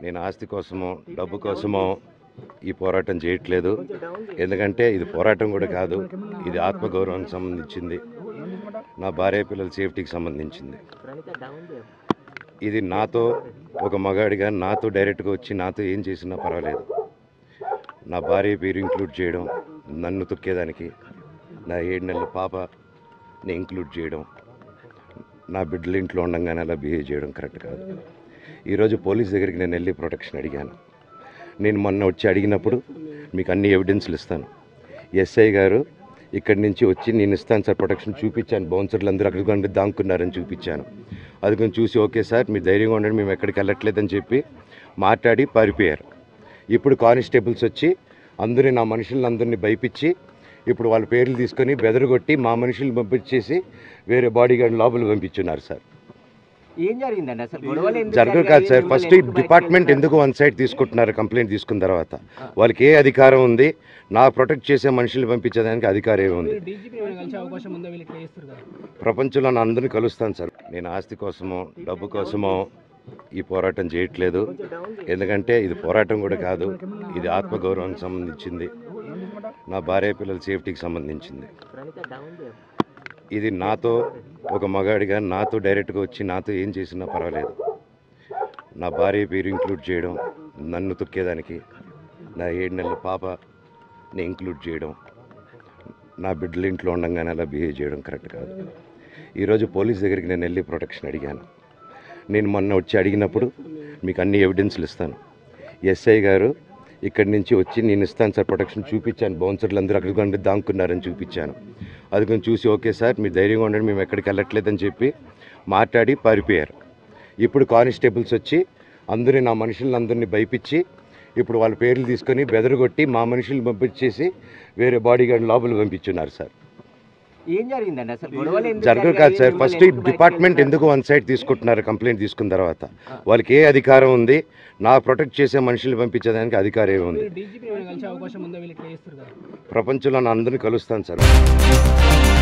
నేను ఆస్తి కోసమో డబ్బు కోసమో ఈ పోరాటం చేయట్లేదు ఎందుకంటే ఇది పోరాటం కూడా కాదు ఇది ఆత్మగౌరవానికి సంబంధించింది నా భార్య పిల్లల సేఫ్టీకి సంబంధించింది ఇది నాతో ఒక మగాడిగా నాతో డైరెక్ట్గా వచ్చి నాతో ఏం చేసినా పర్వాలేదు నా భార్య పేరు ఇంక్లూడ్ చేయడం నన్ను తొక్కేదానికి నా ఏడు నెలల పాపని ఇంక్లూడ్ చేయడం నా బిడ్డలు ఇంట్లో ఉండగానే అలా బిహేవ్ చేయడం కరెక్ట్ కాదు ఈరోజు పోలీస్ దగ్గరికి నేను వెళ్ళి ప్రొటెక్షన్ అడిగాను నేను మొన్న వచ్చి అడిగినప్పుడు మీకు అన్ని ఎవిడెన్స్లు ఇస్తాను ఎస్ఐ గారు ఇక్కడి నుంచి వచ్చి నేను ఇస్తాను సార్ ప్రొటెక్షన్ చూపించాను బౌన్సర్లు అందరూ అక్కడికి ఉండి దాంకున్నారని చూపించాను అది కొంచెం చూసి ఓకే సార్ మీరు ధైర్యంగా ఉండండి మేము ఎక్కడికి వెళ్ళట్లేదని చెప్పి మాట్లాడి పారిపోయారు ఇప్పుడు కానిస్టేబుల్స్ వచ్చి అందరినీ నా మనుషులను అందరినీ భయపించి ఇప్పుడు వాళ్ళ పేర్లు తీసుకొని బెదరగొట్టి మా మనుషులు పంపించేసి వేరే బాడీ గార్డ్ లోపల పంపించున్నారు సార్ ఏం జరిగిందండి అసలు గొడవలు ఎందుకు జరగదు కాదు సార్ జరిగాయి? ఫస్ట్ మిమ్మల్ని ఎందుకు డిపార్ట్మెంట్ బయటకు ఎందుకు వన్ సైడ్ తీసుకుంటున్నారు కంప్లైంట్ తీసుకున్న తర్వాత వాళ్ళకి ఏ అధికారం ఉంది నా ప్రొటెక్ట్ చేసే మనుషులు పంపించేదానికి అధికారం ఏముంది డీజీపీ కలిసే అవకాశం ఉందా వీళ్ళు ఇట్లా చేస్తారు కదా ప్రపంచంలో నా అందరినీ కలుస్తాను సార్ నేను ఆస్తి కోసమో డబ్బు కోసమో ఈ పోరాటం చేయట్లేదు ఎందుకంటే ఇది పోరాటం కూడా కాదు ఇది ఆత్మగౌరవానికి సంబంధించింది నా భార్య పిల్లల సేఫ్టీకి సంబంధించింది ప్రణీత డౌన్ చేయ. ఇది నాతో ఒక మగాడిగా నాతో డైరెక్ట్గా వచ్చి నాతో ఏం చేసినా పర్వాలేదు నా భార్య పేరు ఇంక్లూడ్ చేయడం నన్ను తొక్కేదానికి నా ఏడు నెలల పాపని ఇంక్లూడ్ చేయడం నా బిడ్డలు ఇంట్లో ఉండగానే అలా బిహేవ్ చేయడం కరెక్ట్ కాదు ఈరోజు పోలీస్ దగ్గరికి నేను వెళ్ళి ప్రొటెక్షన్ అడిగాను నేను మొన్న వచ్చి అడిగినప్పుడు మీకు అన్ని ఎవిడెన్స్లు ఇస్తాను ఎస్ఐ గారు ఇక్కడి నుంచి వచ్చి నేను ఇస్తాను సార్ ప్రొటెక్షన్ చూపించాను బౌన్సర్లు అందరూ అక్కడికి ఉండి దాంకున్నారని చూపించాను అది కొంచెం చూసి ఓకే సార్ మీరు ధైర్యంగా ఉండండి మేము ఎక్కడికి వెళ్ళట్లేదని చెప్పి మాట్లాడి పారిపోయారు ఇప్పుడు కానిస్టేబుల్స్ వచ్చి అందరినీ నా మనుషులను అందరినీ భయపించి ఇప్పుడు వాళ్ళ పేర్లు తీసుకొని బెదరగొట్టి మా మనుషులు పంపించేసి వేరే బాడీ గార్డ్ లోపల పంపించున్నారు సార్ ఏం జరిగిందండి అసలు గొడవలు ఎందుకు జరగదు జరిగాయి? కాదు సార్ మిమ్మల్ని ఫస్ట్ ఎందుకు బయటకు డిపార్ట్మెంట్ తీసుకున్నారు? ఎందుకు వన్ సైడ్ తీసుకుంటున్నారు కంప్లైంట్ తీసుకున్న తర్వాత వాళ్ళకి ఏ అధికారం ఉంది నా ప్రొటెక్ట్ చేసే మనుషులు పంపించేదానికి అధికారం ఏముంది డీజీపీ కలిసే అవకాశం ఉందా వీళ్ళు ఇట్లా చేస్తారు కదా ప్రపంచంలో నా అందరినీ కలుస్తాను సార్